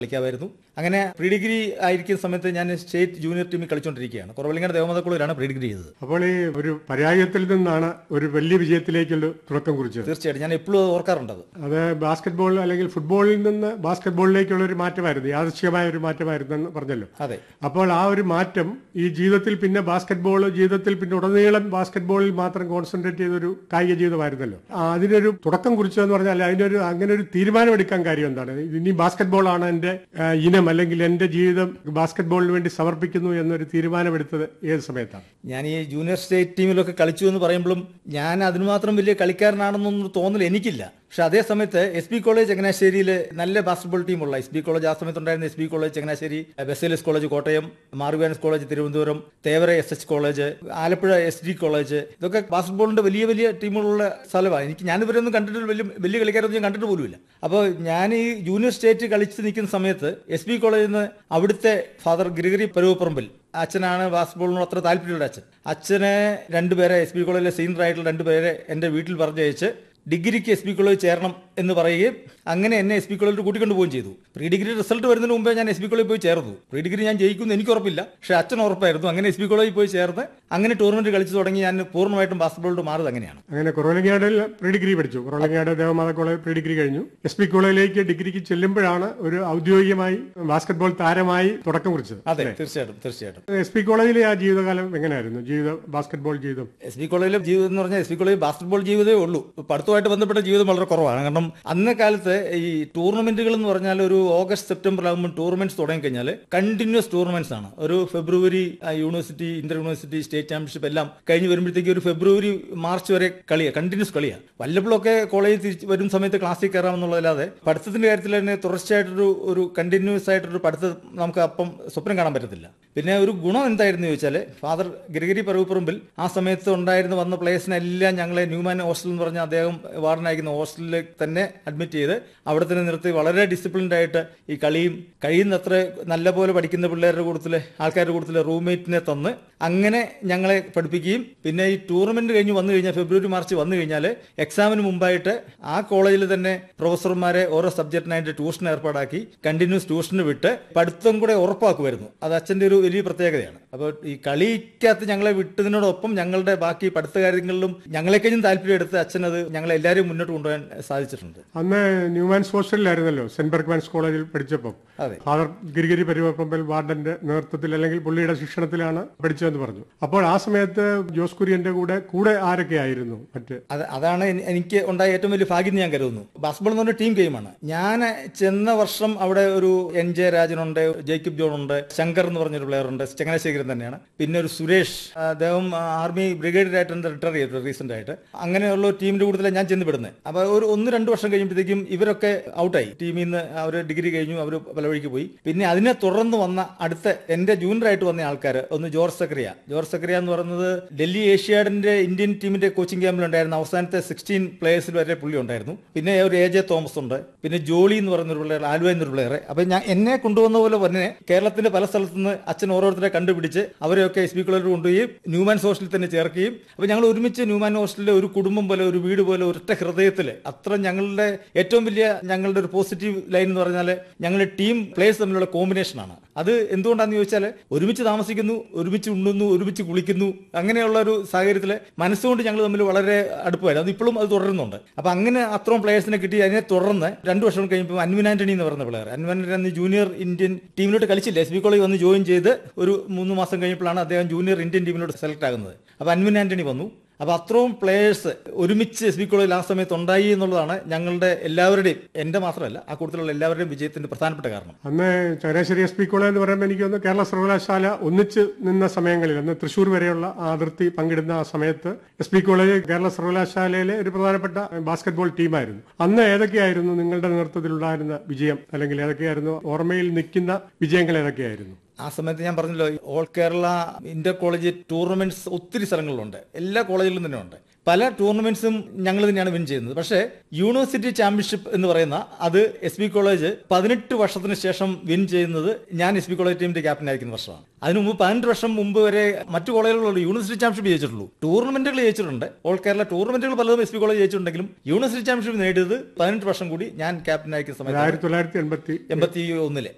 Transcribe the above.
കളിക്കാമായിരുന്നു അങ്ങനെ pre degree ആയിരിക്കുന്ന സമയത്ത് ഞാൻ സ്റ്റേറ്റ് ജൂനിയർ ടീമിൽ കളിച്ചുകൊണ്ടിരിക്കുകയാണ് കുറവലിങ്ങാട് ദേവമാതക്കുളൂരാണ് പ്രീ ഡിഗ്രി ചെയ്തത് അപ്പോൾ ഈ ഒരു പരാജയത്തിൽ നിന്നാണ് ഒരു വലിയ വിജയത്തിലേക്കുള്ള തുടക്കം കുറിച്ചത് തീർച്ചയായിട്ടും ഞാൻ എപ്പോഴും ഓർക്കാറുണ്ട് അത് അത് ബാസ്കറ്റ്ബോൾ അല്ലെങ്കിൽ ഫുട്ബോളിൽ നിന്ന് ബാസ്കറ്റ്ബോളിലേക്കുള്ള ഒരു മാറ്റമായിരുന്നു യാദൃശ്ചികമായ ഒരു മാറ്റമായിരുന്നു എന്ന് പറഞ്ഞല്ലോ അതെ അപ്പോൾ ആ ഒരു മാറ്റം ഈ ജീവിതത്തിൽ പിന്നെ ബാസ്കറ്റ്ബോൾ ജീവിതത്തിൽ പിന്നെ ഉടനീളം ബാസ്കറ്റ്ബോളിൽ മാത്രം കോൺസെൻട്രേറ്റ് ചെയ്തൊരു കായിക ജീവിതമായിരുന്നല്ലോ ആ, അതിനൊരു തുടക്കം കുറിച്ചതെന്ന് പറഞ്ഞാൽ അതിനൊരു അങ്ങനെ ഒരു തീരുമാനമെടുക്കാൻ കാര്യം എന്താണ് ഇനി ബാസ്കറ്റ്ബോൾ ആണ് എന്റെ ആ, ഇനം അല്ലെങ്കിൽ എന്റെ ജീവിതം ബാസ്കറ്റ്ബോളിന് വേണ്ടി സമർപ്പിക്കുന്നു എന്നൊരു തീരുമാനമെടുത്തത് ഏത് സമയത്താണ് ഞാൻ ഈ ജൂനിയർ സ്റ്റേറ്റ് ടീമിലൊക്കെ കളിച്ചു എന്ന് പറയുമ്പോഴും ഞാൻ അതിന് മാത്രം വലിയ കളിക്കാരനാണെന്നൊന്നും തോന്നൽ എനിക്കില്ല പക്ഷെ അതേ സമയത്ത് എസ് ബി കോളേജ് ചങ്ങനാശ്ശേരിയിൽ നല്ല ബാസ്കറ്റ്ബോൾ ടീമുള്ള എസ് ബി കോളേജ് ആ സമയത്ത് ഉണ്ടായിരുന്ന S B college Changanassery Baselius college Kottayam മാറുവാനസ് college Thiruvananthapuram Thevara S H college Alappuzha S D college ഇതൊക്കെ ബാസ്കറ്റ്ബോളിന്റെ വലിയ വലിയ ടീമുകളുള്ള സ്ഥലമാണ് എനിക്ക് ഞാൻ ഇവരൊന്നും കണ്ടിട്ട് വലിയ വലിയ കളിക്കാരൊന്നും ഞാൻ കണ്ടിട്ട് പോലുമില്ല അപ്പോൾ ഞാൻ ഈ ജൂനിയർ സ്റ്റേറ്റ് കളിച്ച് നിൽക്കുന്ന സമയത്ത് എസ് ബി കോളേജിൽ നിന്ന് അവിടുത്തെ ഫാദർ ഗിരിഗിരി പരുവപ്പറമ്പിൽ അച്ഛനാണ് ബാസ്കറ്റ്ബോളിനോട് അത്ര താല്പര്യമുള്ള അച്ഛൻ അച്ഛനെ രണ്ടുപേരെ എസ് ബി കോളേജിലെ സീനിയർ ആയിട്ടുള്ള രണ്ടുപേരെ എൻ്റെ വീട്ടിൽ പറഞ്ഞയച്ച് ഡിഗ്രിക്ക് എസ് ബി കോളേജ് ചേരണം എന്ന് പറയുകയും അങ്ങനെ എന്നെ എസ് ബി കോളേജിൽ കൂട്ടിക്കൊണ്ട് പോവുകയും ചെയ്തു പ്രീ ഡിഗ്രി റിസൾട്ട് വരുന്നതിന് മുമ്പേ ഞാൻ എസ് ബി കോളേജിൽ പോയി ചേർന്നു പ്രീ ഡിഗ്രി ഞാൻ ജയിക്കുമെന്ന് എനിക്ക് ഉറപ്പില്ല പക്ഷേ അച്ഛൻ ഉറപ്പായിരുന്നു അങ്ങനെ എസ് ബി കോളേജിൽ പോയി ചേർന്ന് അങ്ങനെ ടൂർണമെന്റ് കളിച്ചു തുടങ്ങി ഞാൻ പൂർണ്ണമായിട്ടും ബാസ്കറ്റ്ബോളിലോട്ട് മാറിയത് അങ്ങനെയാണ് അങ്ങനെ കുറവലങ്ങാടിൽ പ്രീ ഡിഗ്രി പഠിച്ചു Kuravilangad Devamatha college pre degree കഴിഞ്ഞു എസ് പി കോളേജിലേക്ക് ഡിഗ്രിക്ക് ചെല്ലുമ്പോഴാണ് ഒരു ഔദ്യോഗികമായി ബാസ്കറ്റ്ബോൾ താരമായി തുടക്കം കുറിച്ചത് അതെ തീർച്ചയായിട്ടും തീർച്ചയായിട്ടും എസ് പി കോളേജിലെ ആ ജീവിതകാലം എങ്ങനെയായിരുന്നു ജീവിതം ബാസ്കറ്റ്ബോൾ ജീവിതം എസ് ബി കോളേജിലെ ജീവിതം എന്ന് പറഞ്ഞാൽ എസ് ബി കോളേജ് ബാസ്കറ്റ്ബോൾ ജീവിതമേ ഉള്ളൂ പഠിത്തമായിട്ട് ബന്ധപ്പെട്ട ജീവിതം വളരെ കുറവാണ് കാരണം അന്ന കാലത്ത് ഈ ടൂർണമെന്റുകൾ എന്ന് പറഞ്ഞാൽ ഒരു ഓഗസ്റ്റ് സെപ്റ്റംബർ ആകുമ്പോൾ ടൂർണമെന്റ്സ് തുടങ്ങിക്കഴിഞ്ഞാൽ കണ്ടിന്യൂസ് ടൂർണമെന്റ്സ് ആണ് ഒരു ഫെബ്രുവരി ആ, university inter university state championship എല്ലാം കഴിഞ്ഞ് വരുമ്പോഴത്തേക്ക് ഒരു ഫെബ്രുവരി മാർച്ച് വരെ കളിയാണ് കണ്ടിന്യൂസ് കളിയാണ് വല്ലപ്പോഴൊക്കെ കോളേജിൽ തിരിച്ച് വരുന്ന സമയത്ത് ക്ലാസ്സിൽ കയറാമെന്നുള്ളതല്ലാതെ പഠിത്തത്തിന്റെ കാര്യത്തിൽ തന്നെ തുടർച്ചയായിട്ടൊരു ഒരു കണ്ടിന്യൂസ് ആയിട്ടൊരു പഠിത്തം നമുക്ക് അപ്പം സ്വപ്നം കാണാൻ പറ്റത്തില്ല പിന്നെ ഒരു ഗുണം എന്തായിരുന്നു ചോദിച്ചാൽ ഫാദർ ഗിരിഗിരി പറവപ്പറമ്പിൽ ആ സമയത്ത് ഉണ്ടായിരുന്ന വന്ന പ്ലേയേഴ്സിനെല്ലാം ഞങ്ങളെ ന്യൂമാൻ ഹോസ്റ്റൽ എന്ന് പറഞ്ഞ അദ്ദേഹം വാർഡനായിരിക്കുന്ന ഹോസ്റ്റലിൽ തന്നെ അഡ്മിറ്റ് ചെയ്ത് അവിടെ തന്നെ നിർത്തി വളരെ ഡിസിപ്ലിൻഡ് ആയിട്ട് ഈ കളിയും കഴിയുന്നത്ര നല്ല പോലെ പഠിക്കുന്ന പിള്ളേരുടെ കൂട്ടത്തിൽ ആൾക്കാരുടെ കൂട്ടത്തിൽ റൂംമേറ്റിനെ തന്ന് അങ്ങനെ ഞങ്ങളെ പഠിപ്പിക്കുകയും പിന്നെ ഈ ടൂർണമെന്റ് കഴിഞ്ഞ് വന്നു കഴിഞ്ഞാൽ ഫെബ്രുവരി മാർച്ച് വന്നു കഴിഞ്ഞാൽ എക്സാമിന് മുമ്പായിട്ട് ആ കോളേജിൽ തന്നെ പ്രൊഫസർമാരെ ഓരോ സബ്ജക്റ്റിനായിട്ട് ട്യൂഷൻ ഏർപ്പാടാക്കി കണ്ടിന്യൂസ് ട്യൂഷന് വിട്ട് പഠിത്തം കൂടെ ഉറപ്പാക്കുമായിരുന്നു അത് അച്ഛൻ്റെ ഒരു വലിയ പ്രത്യേകതയാണ് അപ്പോൾ ഈ കളിക്കകത്ത് ഞങ്ങളെ വിട്ടതിനോടൊപ്പം ഞങ്ങളുടെ ബാക്കി പഠിത്ത കാര്യങ്ങളിലും ഞങ്ങളെക്കഴിഞ്ഞും താല്പര്യം എടുത്ത് അച്ഛൻ അത് ഞങ്ങളെ എല്ലാവരും മുന്നോട്ട് കൊണ്ടുപോകാൻ സാധിച്ചിട്ടുണ്ട് അന്ന് ന്യൂമാൻസ് ഹോസ്റ്റലിലായിരുന്നല്ലോ സെന്റ് ബർഗ്മാൻസ് കോളേജിൽ പഠിച്ചപ്പോൾ അതെ ഫാദർ ഗിരിഗിരി പരിവപ്പമ്പൽ വാർഡന്റെ നേതൃത്വത്തിൽ അല്ലെങ്കിൽ പുള്ളിയുടെ ശിക്ഷണത്തിലാണ് പഠിച്ചതെന്ന് പറഞ്ഞു അപ്പോൾ ആ സമയത്ത് ജോസ് കുര്യന്റെ കൂടെ കൂടെ ആരൊക്കെയായിരുന്നു മറ്റ് അത് അതാണ് എനി- എനിക്ക് ഉണ്ടായ ഏറ്റവും വലിയ ഭാഗ്യം എന്ന് ഞാൻ കരുതുന്നു ബാസ്ബോൾ എന്ന് പറഞ്ഞ ടീം ഗെയിമാണ് ഞാൻ ചെന്ന വർഷം അവിടെ ഒരു എൻ ജെ രാജനുണ്ട് ജേക്കബ് ജോൺ ഉണ്ട് ശങ്കർ എന്ന് പറഞ്ഞൊരു പ്ലെയർ ഉണ്ട് ചങ്ങനാശേഖരൻ തന്നെയാണ് പിന്നെ ഒരു സുരേഷ് അദ്ദേഹം ആർമി ബ്രിഗേഡിയറായിട്ട് റിട്ടയർ ചെയ്തു റീസെന്റ് ആയിട്ട് അങ്ങനെയുള്ള ഒരു ടീമിന്റെ കൂട്ടത്തിലാണ് ഞാൻ ചെന്ന് പെടുന്നത് അപ്പൊ ഒരു ഒന്ന് രണ്ട് വർഷം കഴിയുമ്പോഴത്തേക്കും ഇവരൊക്കെ ഔട്ടായി ടീമിൽ നിന്ന് അവർ ഡിഗ്രി കഴിഞ്ഞു അവർ പല വഴിക്ക് പോയി പിന്നെ അതിനെ തുടർന്ന് വന്ന അടുത്ത എന്റെ ജൂനിയർ ആയിട്ട് വന്ന ആൾക്കാർ ഒന്ന് ജോർജ് സക്രിയ ജോർജ് സക്രിയ എന്ന് പറയുന്നത് ഡൽഹി ഏഷ്യാഡിന്റെ ഇന്ത്യൻ ടീമിന്റെ കോച്ചിങ് ക്യാമ്പിൽ ഉണ്ടായിരുന്ന അവസാനത്തെ സിക്സ്റ്റീൻ പ്ലേയേഴ്സിൽ വരെ പുള്ളി ഉണ്ടായിരുന്നു പിന്നെ ഒരു എ ജെ തോമസ് ഉണ്ട് പിന്നെ ജോളി എന്ന് പറയുന്ന ഒരു പ്ലെയർ ആലുവ എന്നൊരു പ്ലെയർ അപ്പൊ ഞാൻ എന്നെ കൊണ്ടുവന്ന പോലെ തന്നെ കേരളത്തിന്റെ പല സ്ഥലത്തു നിന്ന് അച്ഛൻ ഓരോരുത്തരെ കണ്ടുപിടിച്ച് അവരെയൊക്കെ എസ് ബി കോളേജിൽ കൊണ്ടുപോയി ന്യൂമാൻസ് ഹോസ്റ്റലിൽ തന്നെ ചേർക്കുകയും അപ്പൊ ഞങ്ങൾ ഒരുമിച്ച് ന്യൂമാൻ ഹോസ്റ്റലിലെ ഒരു കുടുംബം പോലെ ഒരു വീട് പോലെ ഒരൊറ്റ ഹൃദയത്തിൽ അത്ര ഞങ്ങളുടെ ഏറ്റവും വലിയ ഞങ്ങളുടെ ഒരു പോസിറ്റീവ് ലൈൻ എന്ന് പറഞ്ഞാൽ ഞങ്ങളുടെ ടീം പ്ലേയേഴ്സ് തമ്മിലുള്ള കോമ്പിനേഷനാണ് അത് എന്തുകൊണ്ടാന്ന് ചോദിച്ചാൽ ഒരുമിച്ച് താമസിക്കുന്നു ഒരുമിച്ച് ഉണ്ണുന്നു ഒരുമിച്ച് കുളിക്കുന്നു അങ്ങനെയുള്ള ഒരു സാഹചര്യത്തിൽ മനസ്സുകൊണ്ട് ഞങ്ങൾ തമ്മിൽ വളരെ അടുപ്പമായിരുന്നു അത് ഇപ്പോഴും അത് തുടരുന്നുണ്ട് അപ്പൊ അങ്ങനെ അത്രയും പ്ലേയേഴ്സിനെ കിട്ടി അതിനെ തുടർന്ന് രണ്ടു വർഷം കഴിയുമ്പോൾ അൻവിൻ ആന്റണി എന്ന് പറയുന്ന പ്ലെയർ അൻവിൻ ആന്റണി അന്ന് ജൂനിയർ ഇന്ത്യൻ ടീമിലോട്ട് കളിച്ചില്ല എസ് ബി കോളേജ് വന്ന് ജോയിൻ ചെയ്ത് ഒരു മൂന്ന് മാസം കഴിഞ്ഞപ്പോഴാണ് അദ്ദേഹം ജൂനിയർ ഇന്ത്യൻ ടീമിലോട്ട് സെലക്ട് ആകുന്നത് അപ്പൊ അൻവിൻ ആന്റണി വന്നു അപ്പൊ അത്രയും പ്ലേയേഴ്സ് ഒരുമിച്ച് എസ് ബി കോളേജിൽ ആ സമയത്ത് ഉണ്ടായി എന്നുള്ളതാണ് ഞങ്ങളുടെ എല്ലാവരുടെയും എന്റെ മാത്രമല്ല ആ കൂട്ടത്തിലുള്ള എല്ലാവരുടെയും വിജയത്തിന്റെ പ്രധാനപ്പെട്ട കാരണം അന്ന് ചങ്ങനാശ്ശേരി എസ് പി കോളേജ് എന്ന് പറയുമ്പോൾ എനിക്ക് തോന്നുന്നു കേരള സർവകലാശാല ഒന്നിച്ച് നിന്ന സമയങ്ങളിൽ അന്ന് തൃശ്ശൂർ വരെയുള്ള ആ അതിർത്തി പങ്കിടുന്ന ആ സമയത്ത് എസ് പി കോളേജ് കേരള സർവകലാശാലയിലെ ഒരു പ്രധാനപ്പെട്ട ബാസ്കറ്റ്ബോൾ ടീമായിരുന്നു അന്ന് ഏതൊക്കെയായിരുന്നു നിങ്ങളുടെ നേതൃത്വത്തിലുണ്ടായിരുന്ന വിജയം അല്ലെങ്കിൽ ഏതൊക്കെയായിരുന്നു ഓർമ്മയിൽ നിൽക്കുന്ന വിജയങ്ങൾ ഏതൊക്കെയായിരുന്നു ആ സമയത്ത് ഞാൻ പറഞ്ഞല്ലോ all Kerala inter college tournaments ഒത്തിരി സ്ഥലങ്ങളിലുണ്ട് എല്ലാ കോളേജിലും തന്നെ ഉണ്ട് പല ടൂർണമെന്റ്സും ഞങ്ങൾ തന്നെയാണ് വിൻ ചെയ്യുന്നത് പക്ഷേ യൂണിവേഴ്സിറ്റി ചാമ്പ്യൻഷിപ്പ് എന്ന് പറയുന്ന അത് എസ് ബി കോളേജ് പതിനെട്ട് വർഷത്തിന് ശേഷം വിൻ ചെയ്യുന്നത് ഞാൻ എസ് ബി കോളേജ് ടീമിന്റെ ക്യാപ്റ്റൻ ആയിരിക്കുന്ന വർഷമാണ് അതിന് മുമ്പ് പതിനെട്ട് വർഷം മുമ്പ് വരെ മറ്റു കോളേജുകളുള്ള യൂണിവേഴ്സിറ്റി ചാമ്പ്യൻഷിപ്പ് ജയിച്ചിട്ടുള്ളൂ ടൂർണമെന്റുകൾ ജയിച്ചിട്ടുണ്ട് ഓൾ കേരള ടൂർണമെന്റുകൾ പലതും എസ് ബി കോളേജ് ജയിച്ചിട്ടുണ്ടെങ്കിലും യൂണിവേഴ്സിറ്റി ചാമ്പ്യൻഷിപ്പ് നേടിയത് പതിനെട്ട് വർഷം കൂടി ഞാൻ ക്യാപ്റ്റൻ ആയിരിക്കുന്ന സമയത്ത് ആയിരത്തി തൊള്ളായിരത്തി എൺപത്തി എൺപത്തി ഒന്നില്